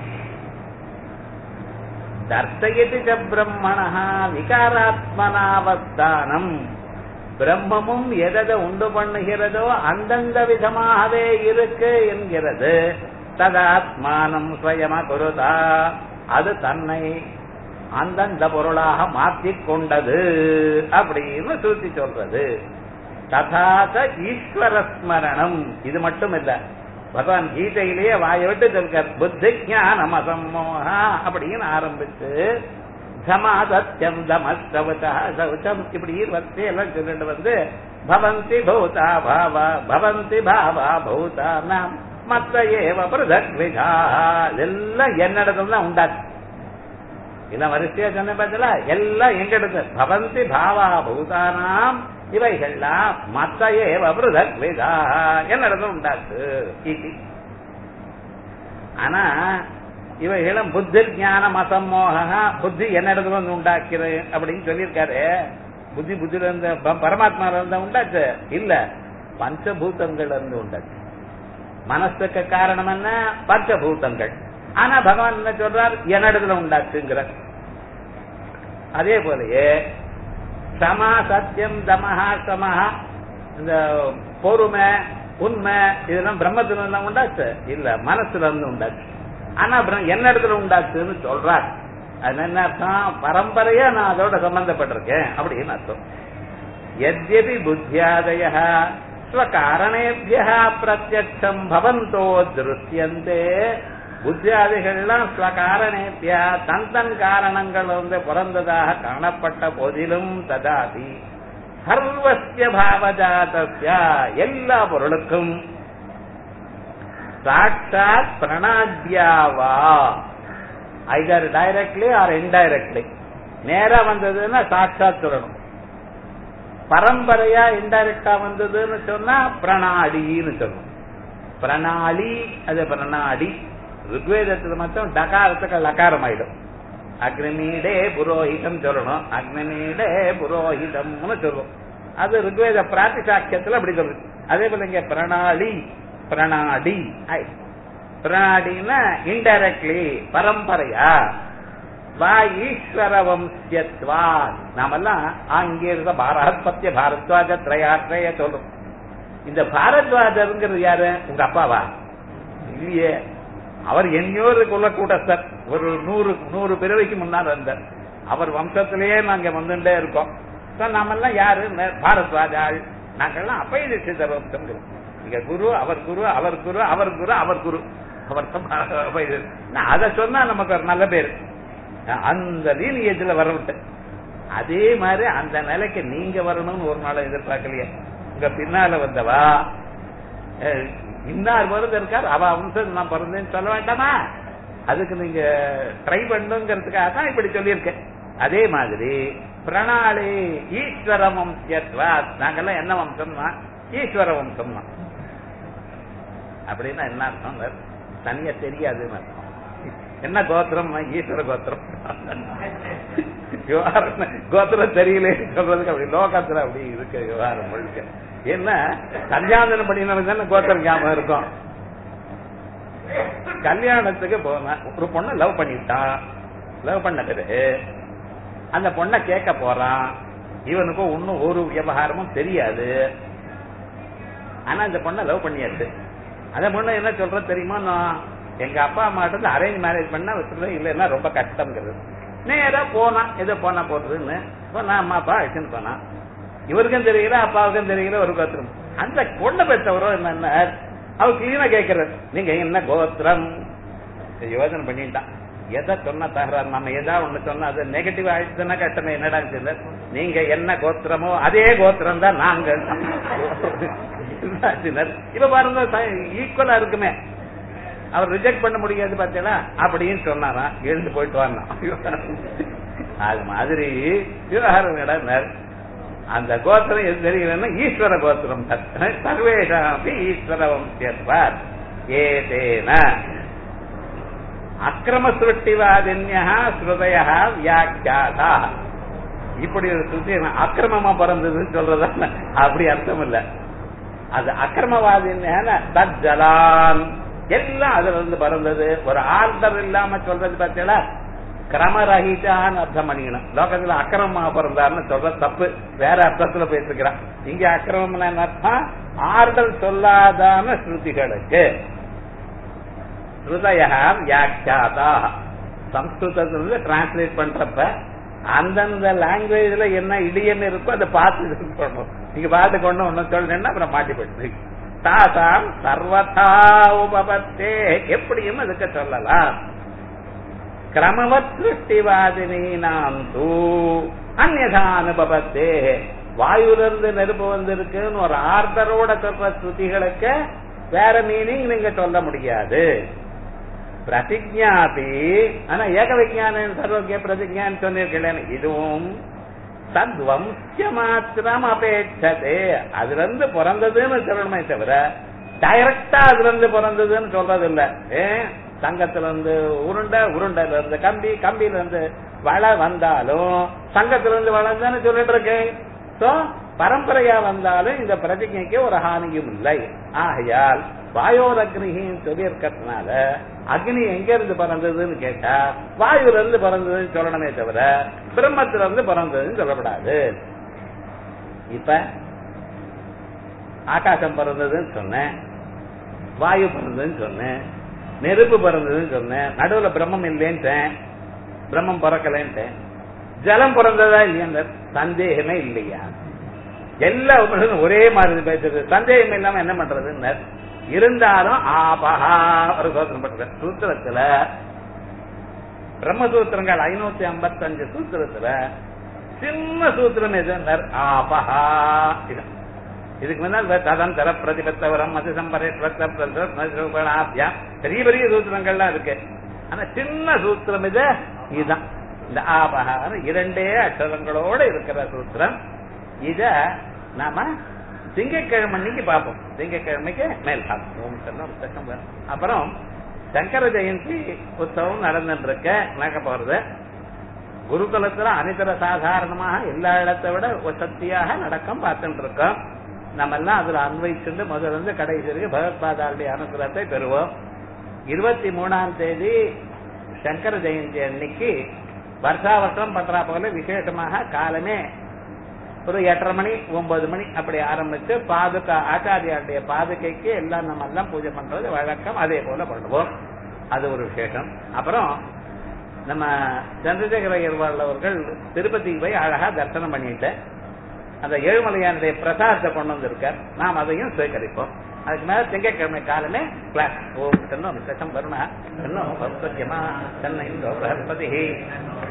தர்சயதி ச பிரம்மண விகாராத்மனாவஸ்தானம் பிரம்மமும் எதை உண்டு பண்ணுகிறதோ அந்தந்த விதமாகவே இருக்கு என்கிறது ததாத்மானம் ஸ்வயம குருதா அது தன்னை அந்தந்த பொருளாக மாற்றிக் கொண்டது அப்படின்னு சுருத்தி சொல்றது ததாச ஈஸ்வர ஸ்மரணம் இது மட்டும் இல்ல பகவான் கீதையிலேயே வாயை விட்டு சொல்றார் புத்தி ஞானம் அசம்மோகா அப்படின்னு ஆரம்பிச்சு தமா சத்தியம் தம சவுச்சா சவுச்சம் இப்படி வச்சு எல்லாம் சொல்லிட்டு வந்து பவந்தி பௌதா பாவா பவந்தி பாவா பௌதா நாம் மத்த ஏவ பிரதக் விதா எல்லாம் என்னிடத்துல தான் உண்டாச்சு இதெல்லாம் வரிசையா சொன்ன பார்த்தல எல்லாம் எங்க இடத்துல பவந்தி பாவா பூதானாம் இவைகள்லாம் மத்த ஏவ பிரதக் விதா என்னிடத்துல உண்டாச்சு இது ஆனா இவைகளும் புத்தி ஞானம் அசம்மோக புத்தி என்னிடத்துல வந்து உண்டாக்குது அப்படின்னு சொல்லியிருக்காரு புத்தி புத்தியில இருந்து ப- பரமாத்மால இருந்து உண்டாச்சு இல்ல பஞ்சபூதங்கள்ல இருந்து உண்டாச்சு மனசுக்கு காரணம் என்ன பஞ்சபூதங்கள் ஆனா பகவான் என்ன சொல்றார் என்னிடத்துல உண்டாச்சுங்கிற அதே போலயே சமா சத்தியம் தமஹா சமஹா இந்த பொறுமை உண்மை இதெல்லாம் பிரம்மத்துல இருந்தா உண்டாச்சு இல்ல மனசுல இருந்து உண்டாச்சு ஆனா பிரம்- என்ன இடத்துல உண்டாச்சுன்னு சொல்றார் அது என்ன அர்த்தம் பரம்பரையா நான் அதோட சம்பந்தப்பட்டிருக்கேன் அப்படின்னு அர்த்தம் यद्यपि बुद्ध्यादयः स्वकारणेभ्यः प्रत्यक्षम् भवन्तो दृश्यन्ते புத்தியாதிகள்லாம் ஸ்வகாரணேபியா தன் தன் காரணங்கள் வந்து பிறந்ததாக காணப்பட்ட போதிலும் ததாதி சர்வசிய பாவஜாதஸ்ய எல்லா பொருளுக்கும் சாட்சாத் பிரணாத்யாவா ஐதர் டைரக்ட்லி ஆர் இன்டைரக்ட்லி நேரா வந்ததுன்னா சாட்சாத் சொல்லணும் பரம்பரையா இன்டைரக்டா வந்ததுன்னு சொன்னா பிரணாடின்னு சொல்லணும் பிரணாளி அது பிரணாடி ருக்வேதத்துல மட்டும் டகாரத்துக்கு லகாரம் ஆயிடும் அக்னிமீடே புரோஹிதம் சொல்லணும் அக்னிமீடே புரோஹிதம்னு சொல்லுவோம் அது ருக்வேத பிராத்திசாக்கியத்துல அப்படி சொல்லுது அதே போல இங்க பிரணாளி பிரணாடி ஆயி. பிரணாடின்னா இன்டைரக்ட்லி பரம்பரையா வா ஈஸ்வர வம்சியத்வா நாமெல்லாம் அங்கே இருக்க பாரத்பத்திய பாரத்வாஜ திரையாற்றைய சொல்றோம் இந்த பாரத்வாஜருங்கிறது யாரு உங்க அப்பாவா இல்லையே அவர் எங்கேயோரு குல கூட்டஸ்தர் ஒரு நூறு நூறு பிறவைக்கு முன்னால் வந்தார் அவர் வம்சத்திலேயே நாங்க வந்துட்டே இருக்கோம் So நாமெல்லாம் யாரு ந- பாரத்வாஜாள் நாங்கெல்லாம் அப்பைய சித்தர் வம்சம் இங்க குரு அவர் குரு அவர் குரு அவர் குரு அவர் குரு அவர் தான் பா- அப்பைய- நான் அதை சொன்னா நமக்கு ஒரு நல்ல பேரு அந்த லீனியேஜ்ல வரவிட்டு அதே மாதிரி அந்த நிலைக்கு நீங்க வரணும்னு ஒரு நாள் எதிர்பார்க்கலையே உங்க பின்னால வந்தவா அஹ், இன்னார் வருது இருக்கார் அவ வம்சம் நான் பிறந்தேன்னு சொல்ல வேண்டாமா அதுக்கு நீங்க ட்ரை பண்ணுங்கிறதுக்காக தான் இப்படி சொல்லியிருக்கேன் அதே மாதிரி பிரணாளி ஈஸ்வர வம்சத்வா நாங்கெல்லாம் என்ன வம்சம்னா ஈஸ்வர வம்சம்னா அப்படின்னா என்ன அர்த்தம் தனியா தெரியாதுன்னு அர்த்தம் என்ன கோத்திரம் ஈஸ்வர கோத்திரம் விவகாரம் கோத்திரம் தெரியல சொல்றதுக்கு அப்படி லோகத்துல அப்படி இருக்கு விவகாரம் முழுக்க என்ன கல்யாணம் பண்ணினவங்க தானே கோத்திரம் ஞாபகம் இருக்கும் கல்யாணத்துக்கு போனேன் ஒரு பொண்ணை லவ் பண்ணிட்டான் லவ் பண்ண பிறகு அந்த பொண்ணை கேட்க போறான் இவனுக்கும் இன்னும் ஒரு விவகாரமும் தெரியாது ஆனா இந்த பொண்ணை லவ் பண்ணியாச்சு அந்த பொண்ணு என்ன சொல்ற தெரியுமா நான் எங்க அப்பா அம்மாட்ட இருந்து அரேஞ்ச் மேரேஜ் பண்ணா வச்சுருந்தேன் இல்லைன்னா ரொம்ப கஷ்டம்ங்கிறது நேரா போனான் ஏதோ போனா போட்டுருன்னு போனா அம்மா அப்பா அழைச்சுன்னு போனான் இவருக்கும் தெரியல அப்பாவுக்கும் தெரியல ஒரு கோத்திரம் அந்த பொண்ணை பெற்றவரோ என்னன்னா அவ கிளீனா கேட்கறது நீங்க என்ன கோத்திரம் யோசனை பண்ணிட்டான் எதை சொன்னா தகராறு நம்ம ஏதா ஒண்ணு சொன்னா அது நெகட்டிவ் ஆயிடுச்சுன்னா கஷ்டமே என்னடா சொல்லு நீங்க என்ன கோத்திரமோ அதே கோத்திரம் தான் நாங்க இப்ப பாருங்க ஈக்குவலா இருக்குமே அவர் ரிஜெக்ட் பண்ண முடியாது பார்த்தீங்களா அப்படின்னு சொன்னாராம் எழுந்து போயிட்டு வரலாம் அது மாதிரி விவகாரம் நடந்தார் அந்த கோத்திரம் எது தெரியலன்னா ஈஸ்வர கோத்திரம் சர்வேஷாமி ஈஸ்வர வம்சியத்வார் ஏதேன அக்கிரம சுருட்டிவாதின்யா ஸ்ருதய வியாக்கியாதா இப்படி ஒரு சுத்தி அக்கிரமமா பிறந்ததுன்னு சொல்றதா அப்படி அர்த்தம் இல்ல அது அக்கிரமவாதின்னு தத் ஜலான் எல்லாம் அதுல இருந்து பிறந்தது ஒரு ஆர்டர் இல்லாம சொல்றது பார்த்தீங்களா கிரமரகிதான்னு அர்த்தம் பண்ணிக்கணும் லோகத்துல அக்கிரமமா பிறந்தார்னு சொல்ற தப்பு வேற அர்த்தத்துல பேசிக்கிறான் இங்க அக்கிரமம் அர்த்தம் ஆர்டர் சொல்லாதான ஸ்ருதிகளுக்கு ஸ்ருதய வியாக்கியாதா சம்ஸ்கிருதத்துல டிரான்ஸ்லேட் பண்றப்ப அந்தந்த லாங்குவேஜ்ல என்ன இடியன் இருக்கோ அதை பார்த்து சொல்லணும் நீங்க பார்த்து கொண்டு ஒண்ணு சொல்றேன்னா அப்புறம் மாட்டி போயிட்டு தாசாம் சர்வதா உபபத்தே எப்படியும் அதுக்கு சொல்லலாம் கிரமவத் சிருஷ்டிவாதினி நாம் தூ அந்நதா அனுபவத்தே வாயுலிருந்து நெருப்பு வந்திருக்குன்னு ஒரு ஆர்டரோட சொல்ற ஸ்ருதிகளுக்கு வேற மீனிங் நீங்க சொல்ல முடியாது பிரதிஜாபி ஆனா ஏக விஜானம் சர்வக்கிய பிரதிஜான்னு சொன்னிருக்கேன் இதுவும் தத்வம்சிய மாத்திரம் அபேட்சதே அதுல இருந்து பிறந்ததுன்னு சொல்லணுமே தவிர டைரக்டா அதுல இருந்து பிறந்ததுன்னு சொல்றது இல்ல ஏன் சங்கத்துல இருந்து உருண்டை உருண்டைல இருந்து கம்பி கம்பியில இருந்து வள வந்தாலும் சங்கத்துல இருந்து வளர்ந்தான்னு சொல்லிட்டு இருக்கேன் சோ பரம்பரையா வந்தாலும் இந்த பிரதிஜைக்கு ஒரு ஹானியும் இல்லை ஆகையால் வாயோர் அக்னிகின்னு சொல்லி இருக்கிறதுனால அக்னி எங்க இருந்து பிறந்ததுன்னு கேட்டா வாயுல இருந்து பிறந்ததுன்னு சொல்லணுமே தவிர பிரம்மத்துல இருந்து பிறந்ததுன்னு சொல்லக்கூடாது இப்ப ஆகாசம் பிறந்ததுன்னு சொன்னேன் வாயு பிறந்ததுன்னு சொன்னேன் நெருப்பு பிறந்ததுன்னு சொன்னேன் நடுவுல பிரம்மம் இல்லைன்ட்டேன் பிரம்மம் பிறக்கலன்ட்டேன் ஜலம் பிறந்ததா இல்லையா சந்தேகமே இல்லையா எல்லா உபனிஷத்தும் ஒரே மாதிரி பேசுறது சந்தேகம் இல்லாம என்ன பண்றதுன்னு இருந்தாலும் ஆபஹா ஒரு சூத்திரம் பண்ற சூத்திரத்துல பிரம்மசூத்திரங்கள் ஐநூத்தி ஐம்பத்தி அஞ்சு சூத்திரத்துல சின்ன சூத்திரம் எது ஆபஹா இது இதுக்கு முன்னால் ததந்தர பிரதிபத்தவரம் மது சம்பரேத்வத்தாபியா பெரிய பெரிய சூத்திரங்கள்லாம் இருக்கு ஆனா சின்ன சூத்திரம் இது இதுதான் இந்த ஆபகார இரண்டே அக்ஷரங்களோட இருக்கிற சூத்திரம் இத நாம திங்கக்கிழமை அன்னைக்கு பார்ப்போம் திங்கக்கிழமைக்கு மேல் பார்ப்போம் அப்புறம் சங்கர ஜெயந்தி உற்சவம் நடந்துட்டு இருக்க நடக்க போறது குருகுலத்துல அனைத்தர சாதாரணமாக எல்லா இடத்தை விட சக்தியாக நடக்கம் பார்த்துட்டு இருக்கோம் நம்ம எல்லாம் அதுல அன்வைச்சுண்டு முதல்ல இருந்து கடைசி வரைக்கும் பகவத்பாதாருடைய அனுகிரகத்தை பெறுவோம் இருபத்தி மூணாம் தேதி சங்கர ஜெயந்தி அன்னைக்கு வருஷா வருஷம் பண்றா போல விசேஷமாக காலமே ஒரு எட்டரை மணி ஒன்பது மணி அப்படி ஆரம்பிச்சு பாதுகா ஆச்சாரியாருடைய பாதுகைக்கு எல்லாம் நம்ம எல்லாம் பூஜை பண்றது வழக்கம் அதே போல பண்ணுவோம் அது ஒரு விசேஷம் அப்புறம் நம்ம சந்திரசேகர ஐயர்வாள் அவர்கள் திருப்பதிக்கு போய் அழகா தரிசனம் பண்ணிட்டு அந்த ஏழுமலையானுடைய பிரசாதத்தை கொண்டு வந்திருக்கார் நாம் அதையும் சுவீகரிப்போம் அதுக்கு மேல திங்கட்கிழமை காலமே கிளாஸ் ஓம் தன்னோ விசேஷம் வருணா தன்னோ பௌத்தமா தன்னை பிரகஸ்பதி